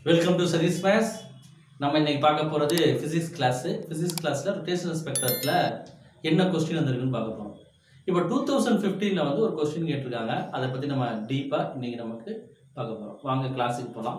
welcome to Satish maze நம்ம இன்னைக்கு பார்க்க போகிறது ஃபிசிக்ஸ் கிளாஸு ஃபிசிக்ஸ் கிளாஸில் ரொட்டேஷனல் ஸ்பெக்ட்ரத்தில் என்ன கொஸ்டின் வந்திருக்குன்னு பார்க்க போகிறோம் இப்போ டூ தௌசண்ட் ஃபிஃப்டீனில் வந்து ஒரு கொஸ்டின் கேட்டிருக்காங்க அதை பற்றி நம்ம டீப்பாக இன்னைக்கு நமக்கு பார்க்க போகிறோம் வாங்க கிளாஸுக்கு போகலாம்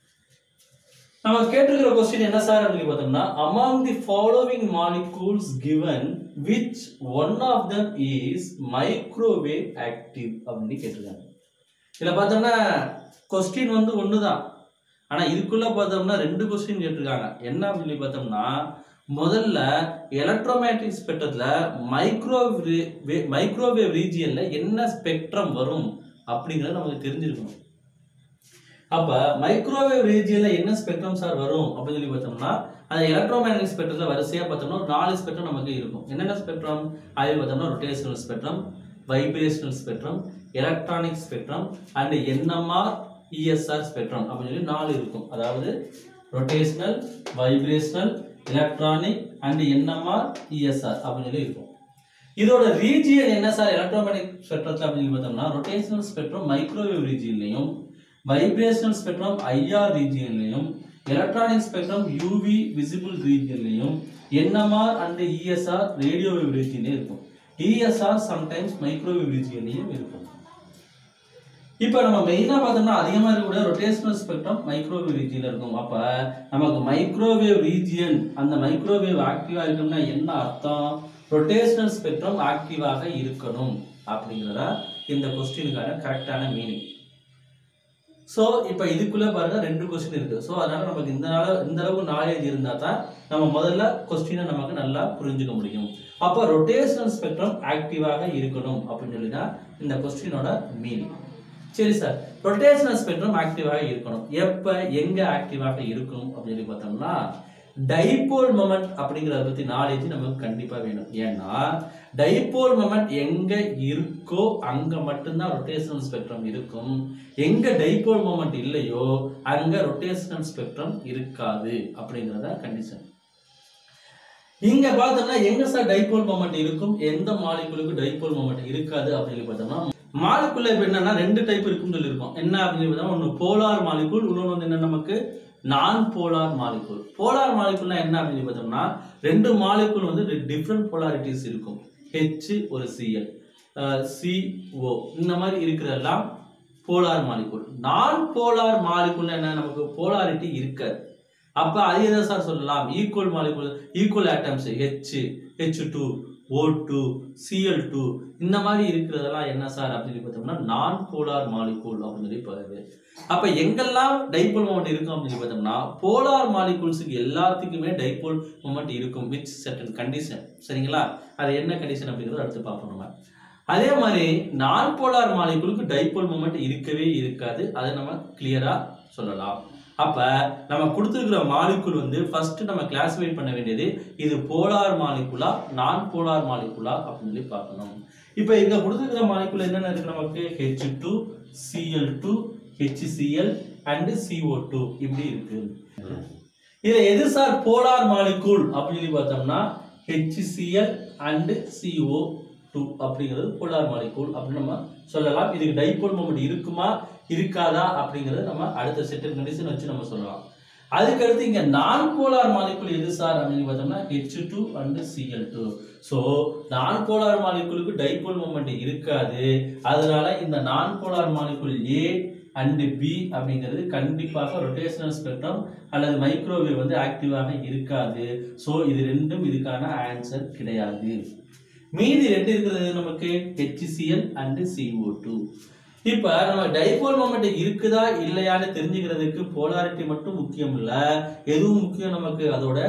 நம்ம கேட்டிருக்கிற கொஸ்டின் என்ன சார் அப்படின்னு பார்த்தோம்னா among the following molecules given which one of them is microwave active அப்படின்னு கேட்டிருக்காங்க இதில் பார்த்தோம்னா கொஸ்டின் வந்து ஒன்று தான் ஆனால் இதுக்குள்ள பார்த்தோம்னா ரெண்டு கொஸ்டின் கேட்டிருக்காங்க என்ன அப்படின்னு பார்த்தோம்னா முதல்ல எலக்ட்ரோமேட்டிக் ஸ்பெக்ட்ரத்தில் மைக்ரோவே மைக்ரோவேவ் ரீஜியனில் என்ன ஸ்பெக்ட்ரம் வரும் அப்படிங்கிறது நமக்கு தெரிஞ்சிருக்கணும் அப்போ மைக்ரோவேவ் ரீஜியனில் என்ன ஸ்பெக்ட்ரம் சார் வரும் அப்படின்னு சொல்லி பார்த்தோம்னா அந்த எலக்ட்ரோமேக்னெட்டிக் ஸ்பெக்ட்ரத்தில் வரிசையாக பார்த்தோம்னா ஒரு நாலு ஸ்பெக்ட்ரம் நமக்கு இருக்கும் என்னென்ன ஸ்பெக்ட்ரம் அது பார்த்தோம்னா rotational spectrum vibrational spectrum electronic spectrum and NMR ESR spectrum அப்படின்னு சொல்லி நாலு இருக்கும் அதாவது rotational vibrational electronic and NMR ESR அப்படின்னு சொல்லி இருக்கும் இதோட ரீஜியன் என்ன சார் எலக்ட்ரோமேட்டிக் ஸ்பெக்ட்ரத்தில் அப்படின்னு பார்த்தோம்னா ரொட்டேஷனல் ஸ்பெக்ட்ரம் மைக்ரோவேவ் ரீஜியன்லையும் வைப்ரேஷனல் ஸ்பெக்ட்ரம் ஐஆர் ரீஜியன்லையும் எலக்ட்ரானிக் ஸ்பெக்ட்ரம் யூவி விசிபிள் ரீஜியன்லையும் NMR and ESR radio wave ரீஜியன்லையும் இருக்கும் இஎஸ்ஆர் சம்டைம்ஸ் மைக்ரோவேவ் ரீஜியன்லையும் இருக்கும் இப்போ நம்ம மெயினாக பார்த்தோம்னா அதிகமாக இருக்கக்கூடிய ரொட்டேஷனல் ஸ்பெக்ட்ரம் மைக்ரோவேவ் ரீஜியனில் இருக்கும் அப்போ நமக்கு மைக்ரோவேவ் ரீஜியன் அந்த மைக்ரோவேவ் ஆக்டிவாக இருக்கணும்னா என்ன அர்த்தம் ரொட்டேஷனல் ஸ்பெக்ட்ரம் ஆக்டிவாக இருக்கணும் அப்படிங்கிறதா இந்த கொஸ்டினுக்கான கரெக்டான மீனிங் ஸோ இப்போ இதுக்குள்ளே பாருங்க ரெண்டு கொஸ்டின் இருக்குது ஸோ அதனால் நமக்கு இந்த நாள இந்த அளவுக்கு நாலேஜ் இருந்தால் தான் நம்ம முதல்ல கொஸ்டினை நமக்கு நல்லா புரிஞ்சுக்க முடியும் அப்போ ரொட்டேஷனல் ஸ்பெக்ட்ரம் ஆக்டிவாக இருக்கணும் அப்படின்னு சொல்லி தான் இந்த கொஸ்டினோட மீனிங் சரி சார் ரொட்டேஷனல் ஸ்பெக்ட்ரம் ஆக்டிவாக இருக்கணும் எப்போ எங்கே ஆக்டிவாக இருக்கும் அப்படின்னு சொல்லி பார்த்தோம்னா டைபோல் மொமெண்ட் அப்படிங்கிறத பற்றி நாலேஜ் நமக்கு கண்டிப்பாக வேணும் ஏன்னா டைபோல் மொமெண்ட் எங்கே இருக்கோ அங்கே மட்டும்தான் ரொட்டேஷனல் ஸ்பெக்ட்ரம் இருக்கும் எங்கே டைபோல் மொமெண்ட் இல்லையோ அங்கே ரொட்டேஷனல் ஸ்பெக்ட்ரம் இருக்காது அப்படிங்கிறத கண்டிஷன் இங்க பார்த்தோம்னா எங்க சார் டைபோல் மொமெண்ட் இருக்கும் எந்த மாலிகுலுக்கு டைபோல் மொமெண்ட் இருக்காது அப்படின்னு பார்த்தோம்னா மாலிகுல இப்போ என்னன்னா ரெண்டு டைப் இருக்குன்னு சொல்லியிருக்கோம் என்ன அப்படின்னு பார்த்தோம்னா ஒன்று போலார் மாலிகுல் இன்னொன்று வந்து என்ன நமக்கு நான் போலார் மாலிகுல் போலார் மாலிகுல்னா என்ன அப்படின்னு பார்த்தோம்னா ரெண்டு மாலிகுல் வந்து டிஃப்ரெண்ட் போலாரிட்டிஸ் இருக்கும் ஹெச் ஒரு சிஎல் சிஓ இந்த மாதிரி இருக்கிறதெல்லாம் polar molecule non polar molecule என்ன நமக்கு போலாரிட்டி இருக்காது அப்ப அது எதை சார் சொல்லலாம் equal molecule equal atoms H H two O two Cl two இந்த மாதிரி இருக்கிறதெல்லாம் என்ன சார் அப்படின்னு பார்த்தோம்னா நான் போலார் மாலிகூல் அப்படின்னு சொல்லி போகுது அப்ப எங்கெல்லாம் டைபோல் மொமெண்ட் இருக்கும் அப்படின்னு சொல்லி பார்த்தோம்னா போலார் மாலிகூல்ஸுக்கு எல்லாத்துக்குமே டைபோல் மொமெண்ட் இருக்கும் வித் செட்டன் கண்டிஷன் சரிங்களா அது என்ன கண்டிஷன் அப்படிங்கிறத அடுத்து பார்ப்போம் நம்ம அதே மாதிரி நான் போலார் மாலிகுலுக்கு டைபோல் மொமெண்ட் இருக்கவே இருக்காது அதை நம்ம கிளியரா சொல்லலாம் அப்ப நம்ம கொடுத்துருக்கிற மாலிகுல் வந்து ஃபர்ஸ்ட் நம்ம கிளாசிஃபை பண்ண வேண்டியது இது போலார் மாலிகுலா நான் போலார் மாலிகுலா அப்படின்னு சொல்லி பார்க்கணும் இப்போ இங்க கொடுத்துருக்கிற மாலிகுல் என்னென்ன இருக்கு நமக்கு H two Cl two HCl and CO two இப்படி இருக்கு இதுல எது சார் போலார் மாலிகுல் அப்படின்னு சொல்லி பார்த்தோம்னா ஹெச்சிசிஎல் அண்ட் சிஓ டூ அப்படிங்கிறது போலார் மாலிகூல் அப்படின்னு நம்ம சொல்லலாம் இதுக்கு டைபோல் மொமெண்ட் இருக்குமா இருக்காதா அப்படிங்கிறது நம்ம அடுத்த செட்டன் கண்டிஷன் வச்சு நம்ம சொல்லலாம் அதுக்கடுத்து இங்க நான் போலார் மாலிகுல் எது சார் அப்படின்னு பார்த்தோம்னா H two and Cl two so non polar மாலிகுலுக்கு டைபோல் மொமெண்ட் இருக்காது அதனால இந்த non polar molecule A and B அப்படிங்கிறது கண்டிப்பாக ரொட்டேஷனல் ஸ்பெக்ட்ரம் அல்லது மைக்ரோவேவ் வந்து ஆக்டிவாக இருக்காது ஸோ இது ரெண்டும் இதுக்கான ஆன்சர் கிடையாது மீதி ரெண்டு இருக்கிறது நமக்கு HCl அண்ட் CO2 டூ இப்போ நம்ம டைபோல் மொமெண்ட் இருக்குதா இல்லையான்னு தெரிஞ்சுக்கிறதுக்கு போலாரிட்டி மட்டும் முக்கியம் இல்லை எதுவும் முக்கியம் நமக்கு அதோட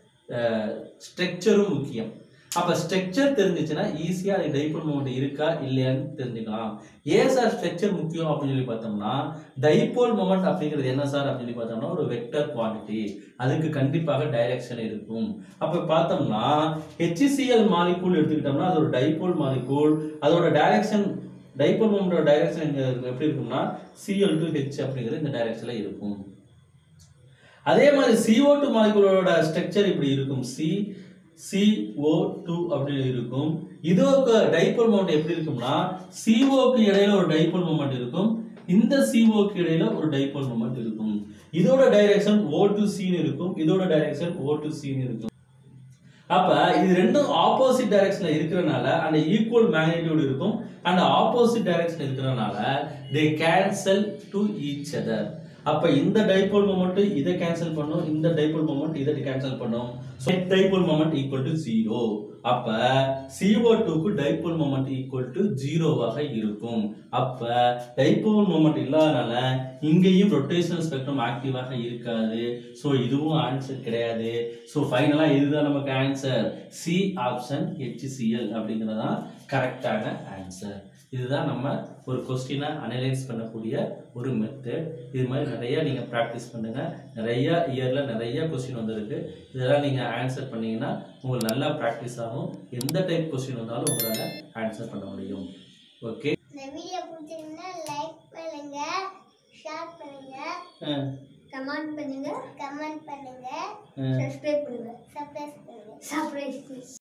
ஸ்ட்ரக்சரும் முக்கியம் அப்போ ஸ்ட்ரக்சர் தெரிஞ்சிச்சுன்னா ஈஸியாக அது டைபோல் மொமெண்ட் இருக்கா இல்லையான்னு தெரிஞ்சுக்கலாம் ஏன் சார் ஸ்ட்ரக்சர் முக்கியம் அப்படின்னு சொல்லி பார்த்தோம்னா டைபோல் மொமெண்ட் அப்படிங்கிறது என்ன சார் அப்படின்னு சொல்லி பார்த்தோம்னா ஒரு வெக்டர் குவான்டிட்டி அதுக்கு கண்டிப்பாக டைரக்ஷன் இருக்கும் அப்போ பார்த்தோம்னா HCl மாலிகூல் எடுத்துக்கிட்டோம்னா அது ஒரு டைபோல் மாலிகூல் அதோட டைரக்ஷன் டைபோல் மொமெண்டோட டைரக்ஷன் எப்படி இருக்கும்னா சிஎல் டு ஹெச் அப்படிங்கிறது இந்த டைரக்ஷனில் இருக்கும் அதே மாதிரி CO2 டூ மாலிகுலோட ஸ்ட்ரக்சர் இப்படி இருக்கும் சி CO2 டூ அப்படின்னு இருக்கும் இதோக்கு டைபோல் மொமெண்ட் எப்படி இருக்கும்னா CO க்கு இடையில ஒரு டைபோல் மொமெண்ட் இருக்கும் இந்த சிஓக்கு இடையில ஒரு டைபோல் மொமெண்ட் இருக்கும் இதோட டைரக்ஷன் ஓ டு சின்னு இருக்கும் இதோட டைரக்ஷன் ஓ டு சின்னு இருக்கும் அப்ப இது ரெண்டும் ஆப்போசிட் டைரக்ஷன்ல இருக்கிறனால அந்த ஈக்குவல் மேக்னிடியூட் இருக்கும் அண்ட் ஆப்போசிட் டைரக்ஷன் இருக்கிறனால they cancel to each other அப்ப இந்த டைபோல் மொமெண்ட் இதை கேன்சல் பண்ணும் இந்த டைபோல் மொமெண்ட் இதை கேன்சல் பண்ணும் so dipole moment equal to zero அப்ப CO2 க்கு டைபோல் மொமெண்ட் ஈக்குவல் டு ஜீரோவாக இருக்கும் அப்ப டைபோல் மொமெண்ட் இல்லாதனால இங்கேயும் ரொட்டேஷனல் ஸ்பெக்ட்ரம் ஆக்டிவாக இருக்காது ஸோ இதுவும் ஆன்சர் கிடையாது ஸோ ஃபைனலாக இதுதான் நமக்கு ஆன்சர் சி ஆப்ஷன் HCl அப்படிங்கிறது தான் கரெக்டான ஆன்சர் இதுதான் நம்ம ஒரு கொஸ்டினை அனலைஸ் பண்ணக்கூடிய ஒரு மெத்தட் இது மாதிரி நிறைய நீங்கள் ப்ராக்டிஸ் பண்ணுங்கள் நிறைய இயரில் நிறைய கொஸ்டின் வந்திருக்கு இதெல்லாம் நீங்கள் ஆன்சர் பண்ணீங்கன்னா உங்களுக்கு நல்லா ப்ராக்டிஸ் ஆகும் எந்த டைப் கொஸ்டின் வந்தாலும் உங்களால் ஆன்சர் பண்ண முடியும் ஓகே இந்த வீடியோ பிடிச்சிருந்தா லைக் பண்ணுங்க ஷேர் பண்ணுங்க கமெண்ட் பண்ணுங்க கமெண்ட் பண்ணுங்க சப்ஸ்கிரைப் பண்ணுங்க சப்ஸ்கிரைப் பண்ணுங்க சர்ப்ரைஸ்